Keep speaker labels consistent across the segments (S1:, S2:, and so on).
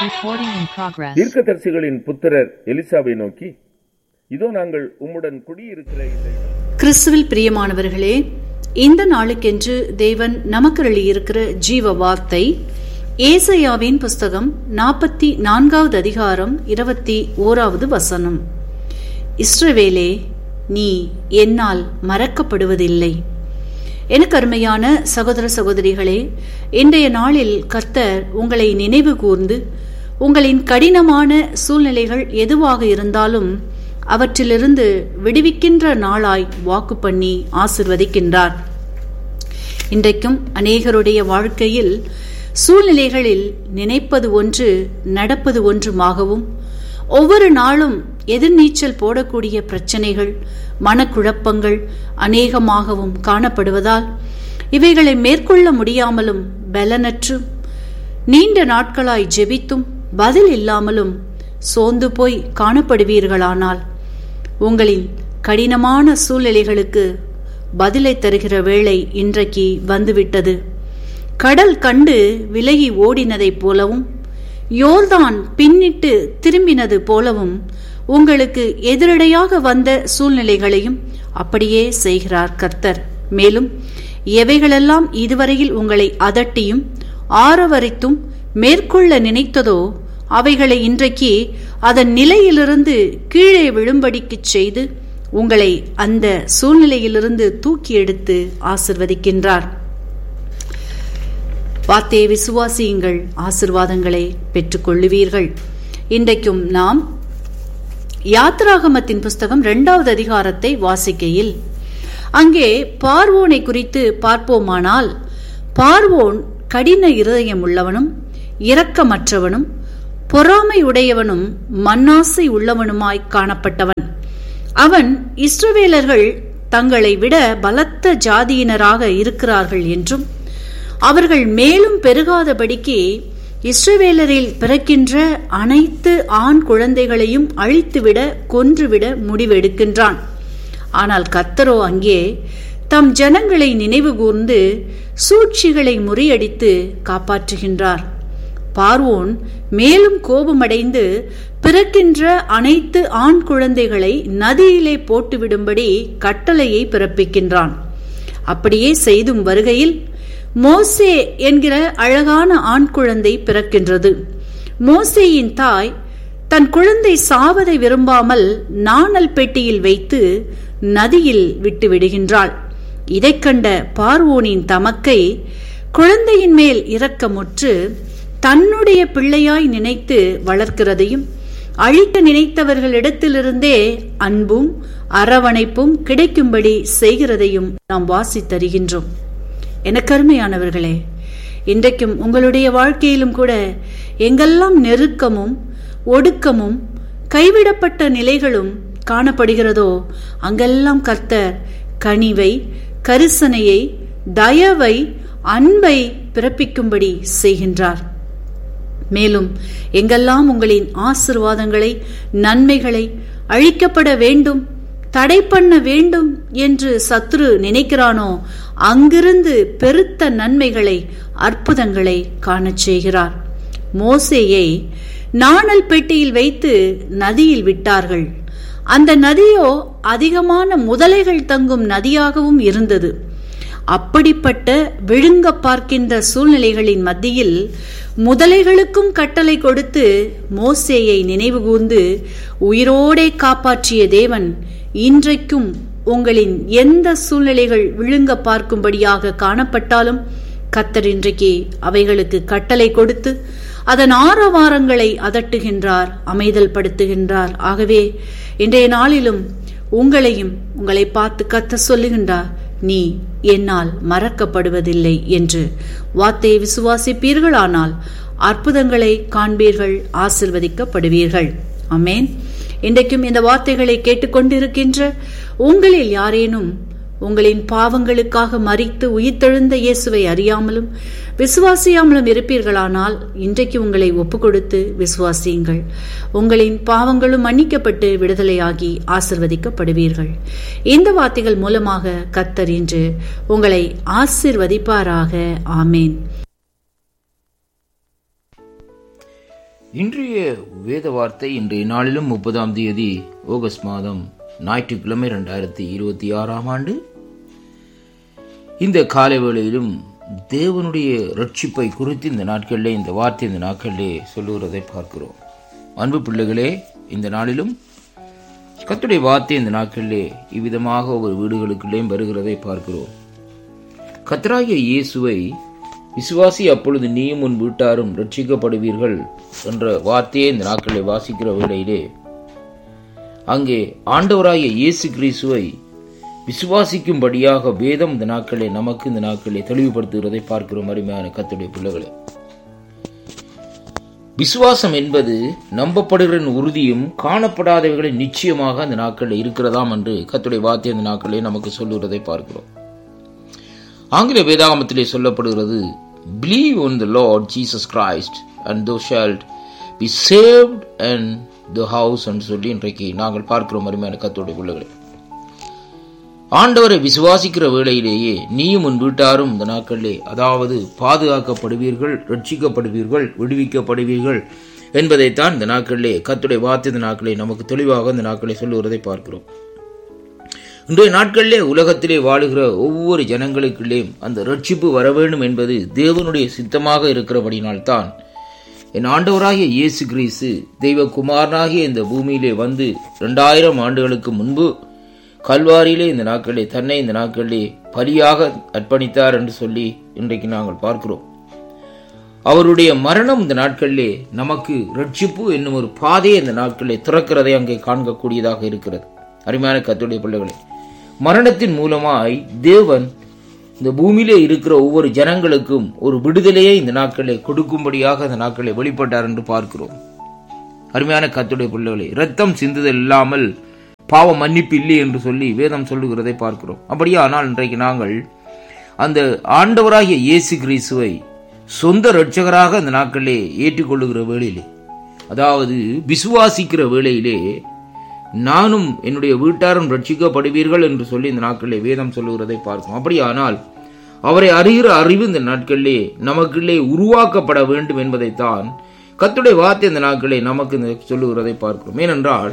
S1: Recording in progress.
S2: தீர்க்கதரிசிகளின் புத்திரர் எலிசாவை நோக்கி இதோ நாங்கள் உம்முடன் குடியிருக்கிற இந்த இடம்
S3: கிறிஸ்துவில் பிரியமானவர்களே இந்த நாளுக்கென்று தேவன் நமக்கு இருக்கிற ஜீவ வார்த்தை ஏசையாவின் புஸ்தகம் நாற்பத்தி நான்காவது அதிகாரம் இருபத்தி ஓராவது வசனம் இஸ்ரவேலே நீ என்னால் மறக்கப்படுவதில்லை எனக்கு அருமையான சகோதர சகோதரிகளே இன்றைய நாளில் கர்த்தர் உங்களை நினைவு கூர்ந்து உங்களின் கடினமான சூழ்நிலைகள் எதுவாக இருந்தாலும் அவற்றிலிருந்து விடுவிக்கின்ற நாளாய் வாக்கு பண்ணி ஆசிர்வதிக்கின்றார் இன்றைக்கும் அநேகருடைய வாழ்க்கையில் சூழ்நிலைகளில் நினைப்பது ஒன்று நடப்பது ஒன்றுமாகவும் ஒவ்வொரு நாளும் எதிர்நீச்சல் போடக்கூடிய பிரச்சனைகள் மனக்குழப்பங்கள் அநேகமாகவும் காணப்படுவதால் இவைகளை மேற்கொள்ள முடியாமலும் பலனற்றும் நீண்ட நாட்களாய் ஜெபித்தும் பதில் இல்லாமலும் சோர்ந்து போய் காணப்படுவீர்களானால் உங்களின் கடினமான சூழ்நிலைகளுக்கு பதிலை தருகிற வேளை இன்றைக்கு வந்துவிட்டது கடல் கண்டு விலகி ஓடினதைப் போலவும் யோர்தான் பின்னிட்டு திரும்பினது போலவும் உங்களுக்கு எதிரடையாக வந்த சூழ்நிலைகளையும் அப்படியே செய்கிறார் கர்த்தர் மேலும் எவைகளெல்லாம் இதுவரையில் உங்களை அதட்டியும் ஆரவரித்தும் மேற்கொள்ள நினைத்ததோ அவைகளை இன்றைக்கு அதன் நிலையிலிருந்து கீழே விழும்படிக்குச் செய்து உங்களை அந்த சூழ்நிலையிலிருந்து தூக்கி எடுத்து ஆசிர்வதிக்கின்றார் வார்த்தையை விசுவாசியுங்கள் ஆசிர்வாதங்களை பெற்றுக்கொள்ளுவீர்கள் இன்றைக்கும் நாம் யாத்ராகமத்தின் புஸ்தகம் இரண்டாவது அதிகாரத்தை வாசிக்கையில் அங்கே பார்வோனை குறித்து பார்ப்போமானால் பார்வோன் கடின இருதயம் உள்ளவனும் இரக்கமற்றவனும் பொறாமை உடையவனும் மண்ணாசை உள்ளவனுமாய் காணப்பட்டவன் அவன் இஸ்ரவேலர்கள் தங்களை விட பலத்த ஜாதியினராக இருக்கிறார்கள் என்றும் அவர்கள் மேலும் பெருகாதபடிக்கு இஸ்ரவேலரில் பிறக்கின்ற அனைத்து ஆண் குழந்தைகளையும் அழித்துவிட கொன்றுவிட முடிவெடுக்கின்றான் ஆனால் கத்தரோ அங்கே தம் ஜனங்களை நினைவு கூர்ந்து சூழ்ச்சிகளை முறியடித்து காப்பாற்றுகின்றார் பார்வோன் மேலும் கோபமடைந்து பிறக்கின்ற அனைத்து ஆண் குழந்தைகளை நதியிலே போட்டுவிடும்படி கட்டளையை பிறப்பிக்கின்றான் அப்படியே செய்தும் வருகையில் மோசே என்கிற அழகான ஆண் குழந்தை பிறக்கின்றது மோசேயின் தாய் தன் குழந்தை சாவதை விரும்பாமல் நாணல் பெட்டியில் வைத்து நதியில் விட்டு விடுகின்றாள் இதைக் கண்ட பார்வோனின் தமக்கை குழந்தையின் மேல் இரக்கமுற்று தன்னுடைய பிள்ளையாய் நினைத்து வளர்க்கிறதையும் அழிக்க நினைத்தவர்களிடத்திலிருந்தே அன்பும் அரவணைப்பும் கிடைக்கும்படி செய்கிறதையும் நாம் வாசித்தருகின்றோம் எனக்கருமையானவர்களே இன்றைக்கும் உங்களுடைய வாழ்க்கையிலும் கூட எங்கெல்லாம் நெருக்கமும் ஒடுக்கமும் கைவிடப்பட்ட நிலைகளும் காணப்படுகிறதோ அங்கெல்லாம் கர்த்தர் கனிவை கரிசனையை தயவை அன்பை பிறப்பிக்கும்படி செய்கின்றார் மேலும் எங்கெல்லாம் உங்களின் ஆசிர்வாதங்களை நன்மைகளை அழிக்கப்பட வேண்டும் தடை பண்ண வேண்டும் என்று சத்ரு நினைக்கிறானோ அங்கிருந்து பெருத்த நன்மைகளை அற்புதங்களை காணச் செய்கிறார் மோசேயை நாணல் பெட்டியில் வைத்து நதியில் விட்டார்கள் அந்த நதியோ அதிகமான முதலைகள் தங்கும் நதியாகவும் இருந்தது அப்படிப்பட்ட விழுங்க பார்க்கின்ற சூழ்நிலைகளின் மத்தியில் முதலைகளுக்கும் கட்டளை கொடுத்து மோசேயை நினைவுகூர்ந்து உயிரோடே காப்பாற்றிய தேவன் இன்றைக்கும் உங்களின் எந்த சூழ்நிலைகள் விழுங்க பார்க்கும்படியாக காணப்பட்டாலும் கத்தர் இன்றைக்கு அவைகளுக்கு கட்டளை கொடுத்து அதன் ஆரவாரங்களை அதட்டுகின்றார் அமைதல் படுத்துகின்றார் ஆகவே இன்றைய நாளிலும் உங்களையும் உங்களை பார்த்து கத்த சொல்லுகின்றார் நீ என்னால் மறக்கப்படுவதில்லை என்று வார்த்தையை விசுவாசிப்பீர்களானால் அற்புதங்களை காண்பீர்கள் ஆசிர்வதிக்கப்படுவீர்கள் அமேன் இன்றைக்கும் இந்த வார்த்தைகளை கேட்டுக்கொண்டிருக்கின்ற உங்களில் யாரேனும் உங்களின் பாவங்களுக்காக மறித்து உயிர்த்தெழுந்த இயேசுவை அறியாமலும் விசுவாசியாமலும் இருப்பீர்களானால் இன்றைக்கு உங்களை ஒப்பு கொடுத்து விசுவாசியுங்கள் உங்களின் பாவங்களும் மன்னிக்கப்பட்டு விடுதலையாகி ஆசிர்வதிக்கப்படுவீர்கள் இந்த வார்த்தைகள் மூலமாக கத்தர் இன்று உங்களை ஆசிர்வதிப்பாராக ஆமேன்
S1: இன்றைய வேத வார்த்தை இன்றைய நாளிலும் முப்பதாம் தேதி ஆகஸ்ட் மாதம் ஞாயிற்றுக்கிழமை ரெண்டாயிரத்தி இருபத்தி ஆறாம் ஆண்டு இந்த காலை வேளையிலும் தேவனுடைய ரட்சிப்பை குறித்து இந்த நாட்களிலே இந்த வார்த்தை இந்த நாட்களிலே சொல்லுகிறதை பார்க்கிறோம் அன்பு பிள்ளைகளே இந்த நாளிலும் கத்துடைய வார்த்தை இந்த நாட்களிலே இவ்விதமாக ஒவ்வொரு வீடுகளுக்குள்ளேயும் வருகிறதை பார்க்கிறோம் கத்தராகிய இயேசுவை விசுவாசி அப்பொழுது நீயும் உன் வீட்டாரும் ரட்சிக்கப்படுவீர்கள் என்ற வார்த்தையை இந்த நாட்களை வாசிக்கிற வேளையிலே அங்கே ஆண்டவராகிய இயேசு கிறிஸ்துவை விசுவாசிக்கும்படியாக வேதம் இந்த நாட்களை நமக்கு இந்த நாட்களை தெளிவுபடுத்துகிறதை பார்க்கிறோம் அருமையான கத்துடைய பிள்ளைகளே விசுவாசம் என்பது நம்பப்படுகிற உறுதியும் காணப்படாதவைகளின் நிச்சயமாக அந்த நாட்களில் இருக்கிறதாம் என்று கத்துடைய வார்த்தை அந்த நாட்களே நமக்கு சொல்லுகிறதை பார்க்கிறோம் ஆங்கில வேதாகமத்திலே சொல்லப்படுகிறது believe on the Lord Jesus Christ and thou shalt be saved and the house என்று சொல்லி இன்றைக்கு நாங்கள் பார்க்கிறோம் அருமையான கத்தோடைய பிள்ளைகளை ஆண்டவரை விசுவாசிக்கிற வேளையிலேயே நீயும் உன் வீட்டாரும் இந்த நாட்களிலே அதாவது பாதுகாக்கப்படுவீர்கள் ரட்சிக்கப்படுவீர்கள் விடுவிக்கப்படுவீர்கள் என்பதைத்தான் இந்த நாட்களிலே கத்துடைய வார்த்தை இந்த நாட்களை நமக்கு தெளிவாக இந்த நாட்களை சொல்லுவதை பார்க்கிறோம் இன்றைய நாட்களிலே உலகத்திலே வாழுகிற ஒவ்வொரு ஜனங்களுக்குள்ளேயும் அந்த ரட்சிப்பு வர வேண்டும் என்பது தேவனுடைய சித்தமாக இருக்கிறபடினால்தான் என் ஆண்டவராகிய இயேசு கிறிஸ்து தெய்வ குமாரனாகிய இந்த பூமியிலே வந்து இரண்டாயிரம் ஆண்டுகளுக்கு முன்பு கல்வாரியிலே இந்த நாட்களிலே தன்னை இந்த நாட்களிலே பலியாக அர்ப்பணித்தார் என்று சொல்லி இன்றைக்கு நாங்கள் பார்க்கிறோம் அவருடைய மரணம் இந்த நாட்களிலே நமக்கு ரட்சிப்பு என்னும் ஒரு பாதையை இந்த நாட்களிலே திறக்கிறதை அங்கே காண்கக்கூடியதாக இருக்கிறது அருமையான கத்துடைய பிள்ளைகளே மரணத்தின் மூலமாய் தேவன் இந்த பூமியிலே இருக்கிற ஒவ்வொரு ஜனங்களுக்கும் ஒரு விடுதலையை இந்த நாட்களை கொடுக்கும்படியாக இந்த நாட்களை வெளிப்பட்டார் என்று பார்க்கிறோம் அருமையான கத்துடைய பிள்ளைகளே ரத்தம் சிந்துதல் இல்லாமல் பாவ மன்னிப்பு இல்லை என்று சொல்லி வேதம் சொல்லுகிறதை பார்க்கிறோம் அப்படியே ஆனால் இன்றைக்கு நாங்கள் அந்த ஆண்டவராகிய இயேசு கிறிஸ்துவை சொந்த இரட்சகராக இந்த நாட்களிலே ஏற்றுக்கொள்ளுகிற வேளையிலே அதாவது விசுவாசிக்கிற வேளையிலே நானும் என்னுடைய வீட்டாரும் ரட்சிக்கப்படுவீர்கள் என்று சொல்லி இந்த நாட்களிலே வேதம் சொல்லுகிறதை பார்க்கும் அப்படியானால் அவரை அறிகிற அறிவு இந்த நாட்களிலே நமக்குள்ளே உருவாக்கப்பட வேண்டும் என்பதைத்தான் கத்துடைய வார்த்தை இந்த நாட்களே நமக்கு இந்த சொல்லுகிறதை பார்க்கிறோம் ஏனென்றால்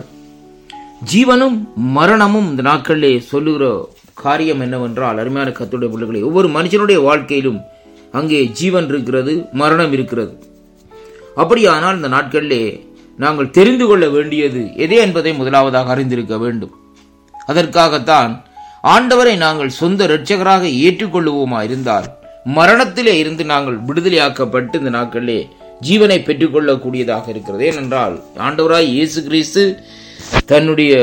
S1: ஜீவனும் மரணமும் இந்த நாட்களிலே சொல்லுகிற காரியம் என்னவென்றால் அருமையான கத்துடைய பிள்ளைகளை ஒவ்வொரு மனுஷனுடைய வாழ்க்கையிலும் அங்கே ஜீவன் இருக்கிறது மரணம் இருக்கிறது அப்படியானால் இந்த நாட்களிலே நாங்கள் தெரிந்து கொள்ள வேண்டியது எதே என்பதை முதலாவதாக அறிந்திருக்க வேண்டும் அதற்காகத்தான் ஆண்டவரை நாங்கள் சொந்த இரட்சகராக ஏற்றுக்கொள்ளுவோமா இருந்தால் மரணத்திலே இருந்து நாங்கள் விடுதலையாக்கப்பட்டு இந்த நாட்களிலே ஜீவனை பெற்றுக்கொள்ளக்கூடியதாக இருக்கிறது ஏனென்றால் ஆண்டவராய் இயேசு கிறிஸ்து தன்னுடைய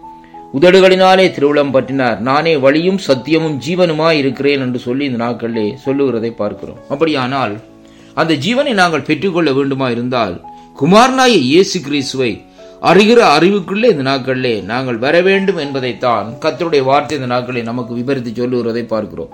S1: உதடுகளினாலே திருவிழம் பற்றினார் நானே வழியும் சத்தியமும் ஜீவனுமாய் இருக்கிறேன் என்று சொல்லி இந்த நாட்களிலே சொல்லுகிறதை பார்க்கிறோம் அப்படியானால் அந்த ஜீவனை நாங்கள் பெற்றுக்கொள்ள வேண்டுமா இருந்தால் குமாரனாய இயேசு கிறிஸ்துவை அறிகிற அறிவுக்குள்ளே இந்த நாட்களிலே நாங்கள் வர வேண்டும் என்பதைத்தான் கத்தருடைய வார்த்தை இந்த நாட்களில் நமக்கு விபரித்து சொல்லுகிறதை பார்க்கிறோம்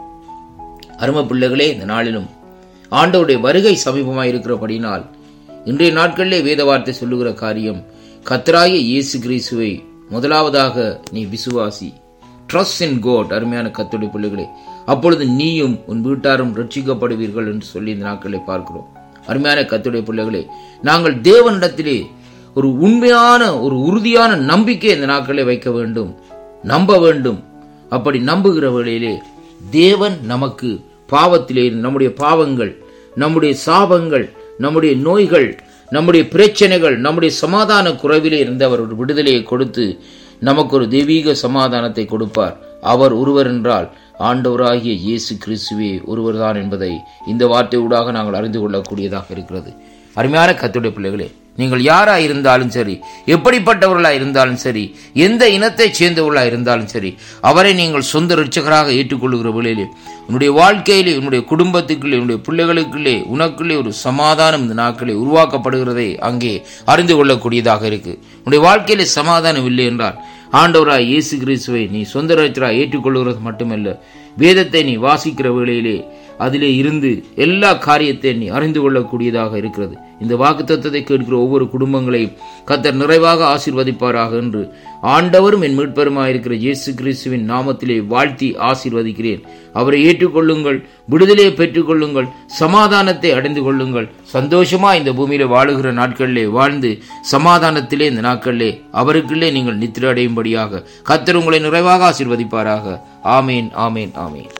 S1: அரும பிள்ளைகளே இந்த நாளிலும் ஆண்டவருடைய வருகை சமீபமாய் இருக்கிறபடினால் இன்றைய நாட்களிலே வேத வார்த்தை சொல்லுகிற காரியம் கத்தராய இயேசு கிறிஸ்துவை முதலாவதாக நீ விசுவாசி ட்ரஸ்ட் இன் கோட் அருமையான கத்துடைய பிள்ளைகளே அப்பொழுது நீயும் உன் வீட்டாரும் ரட்சிக்கப்படுவீர்கள் என்று சொல்லி இந்த நாட்களை பார்க்கிறோம் அருமையான கத்துடைய பிள்ளைகளே நாங்கள் தேவனிடத்திலே ஒரு உண்மையான ஒரு உறுதியான நம்பிக்கை இந்த நாட்களை வைக்க வேண்டும் நம்ப வேண்டும் அப்படி நம்புகிற வேளையிலே தேவன் நமக்கு பாவத்திலே இருந்து நம்முடைய பாவங்கள் நம்முடைய சாபங்கள் நம்முடைய நோய்கள் நம்முடைய பிரச்சனைகள் நம்முடைய சமாதான குறைவிலே இருந்து அவர் ஒரு விடுதலையை கொடுத்து நமக்கு ஒரு தெய்வீக சமாதானத்தை கொடுப்பார் அவர் ஒருவர் என்றால் ஆண்டவராகிய இயேசு கிறிஸ்துவே ஒருவர்தான் என்பதை இந்த வார்த்தையூடாக நாங்கள் அறிந்து கொள்ளக்கூடியதாக இருக்கிறது அருமையான கத்துடைய பிள்ளைகளே நீங்கள் யாரா இருந்தாலும் சரி எப்படிப்பட்டவர்களா இருந்தாலும் சரி எந்த இனத்தை சேர்ந்தவர்களா இருந்தாலும் சரி அவரை நீங்கள் சொந்த ரிச்சகராக ஏற்றுக்கொள்ளுகிற வேளையிலே உன்னுடைய வாழ்க்கையிலே உன்னுடைய குடும்பத்துக்குள்ளே உன்னுடைய பிள்ளைகளுக்குள்ளே உனக்குள்ளே ஒரு சமாதானம் இந்த நாட்களே உருவாக்கப்படுகிறதை அங்கே அறிந்து கொள்ளக்கூடியதாக இருக்கு உன்னுடைய வாழ்க்கையிலே சமாதானம் இல்லை என்றால் ஆண்டவராய் இயேசு கிறிஸ்துவை நீ சொந்த ரச்சராக ஏற்றுக்கொள்கிறது மட்டுமல்ல வேதத்தை நீ வாசிக்கிற வேளையிலே அதிலே இருந்து எல்லா காரியத்தை நீ அறிந்து கொள்ளக்கூடியதாக இருக்கிறது இந்த வாக்குத்தத்தத்தை கேட்கிற ஒவ்வொரு குடும்பங்களையும் கத்தர் நிறைவாக ஆசீர்வதிப்பாராக என்று ஆண்டவரும் என் மீட்பெருமாயிருக்கிற இயேசு கிறிஸ்துவின் நாமத்திலே வாழ்த்தி ஆசீர்வதிக்கிறேன் அவரை ஏற்றுக்கொள்ளுங்கள் விடுதலையை பெற்றுக்கொள்ளுங்கள் சமாதானத்தை அடைந்து கொள்ளுங்கள் சந்தோஷமா இந்த பூமியில வாழுகிற நாட்களிலே வாழ்ந்து சமாதானத்திலே இந்த நாட்களிலே அவருக்குள்ளே நீங்கள் நித்திர அடையும்படியாக கத்தர் உங்களை நிறைவாக ஆசீர்வதிப்பாராக ஆமேன் ஆமேன் ஆமேன்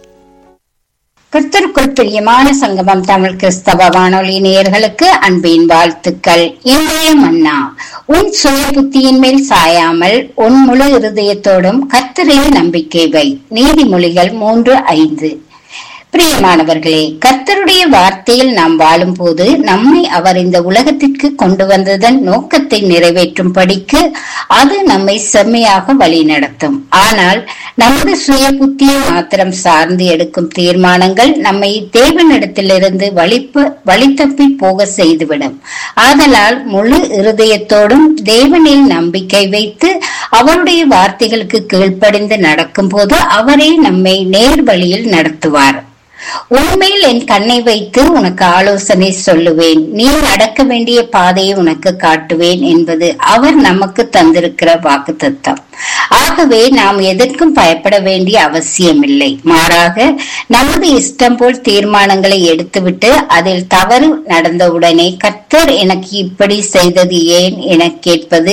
S4: கிறிஸ்தருக்குள் பிரியமான சங்கமம் தமிழ் கிறிஸ்தவ வானொலி நேயர்களுக்கு அன்பின் வாழ்த்துக்கள் இன்றைய மன்னா உன் சுய புத்தியின் மேல் சாயாமல் உன் முழு இருதயத்தோடும் கர்த்தரில் நம்பிக்கை வை நீதிமொழிகள் மூன்று ஐந்து பிரியமானவர்களே கர்த்தருடைய வார்த்தையில் நாம் வாழும் போது நம்மை அவர் இந்த உலகத்திற்கு கொண்டு வந்ததன் நோக்கத்தை நிறைவேற்றும் படிக்கு அது நம்மை செம்மையாக வழி நடத்தும் ஆனால் நமது சுய புத்தியை மாத்திரம் சார்ந்து எடுக்கும் தீர்மானங்கள் நம்மை தேவனிடத்திலிருந்து வழிப்பு வழித்தப்பி போக செய்துவிடும் ஆதலால் முழு இருதயத்தோடும் தேவனில் நம்பிக்கை வைத்து அவருடைய வார்த்தைகளுக்கு கீழ்ப்படிந்து நடக்கும் போது அவரே நம்மை நேர் வழியில் நடத்துவார் உண்மையில் என் கண்ணை வைத்து உனக்கு ஆலோசனை சொல்லுவேன் நீ நடக்க வேண்டிய பாதையை உனக்கு காட்டுவேன் என்பது அவர் நமக்கு தந்திருக்கிற வாக்கு தத்தம் ஆகவே நாம் எதற்கும் பயப்பட வேண்டிய அவசியமில்லை மாறாக நமது இஷ்டம் போல் தீர்மானங்களை எடுத்துவிட்டு அதில் தவறு நடந்தவுடனே கர்த்தர் எனக்கு இப்படி செய்தது ஏன் என கேட்பது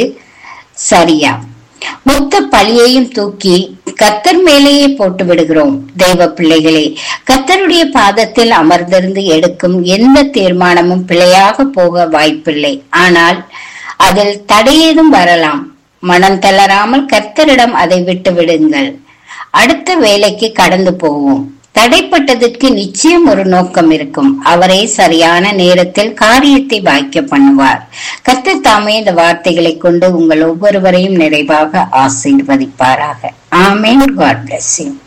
S4: சரியா மொத்த பழியையும் தூக்கி கத்தர் மேலேயே போட்டு விடுகிறோம் தெய்வ பிள்ளைகளே கத்தருடைய பாதத்தில் அமர்ந்திருந்து எடுக்கும் எந்த தீர்மானமும் பிழையாக போக வாய்ப்பில்லை ஆனால் அதில் தடையேதும் வரலாம் மனம் தளராமல் கர்த்தரிடம் அதை விட்டு விடுங்கள் அடுத்த வேலைக்கு கடந்து போவோம் தடைப்பட்டதற்கு நிச்சயம் ஒரு நோக்கம் இருக்கும் அவரே சரியான நேரத்தில் காரியத்தை வாய்க்க பண்ணுவார் கர்த்தர் தாமே இந்த வார்த்தைகளை கொண்டு உங்கள் ஒவ்வொருவரையும் நிறைவாக ஆசீர்வதிப்பாராக ஆமேன் காட் பிளஸ் யூ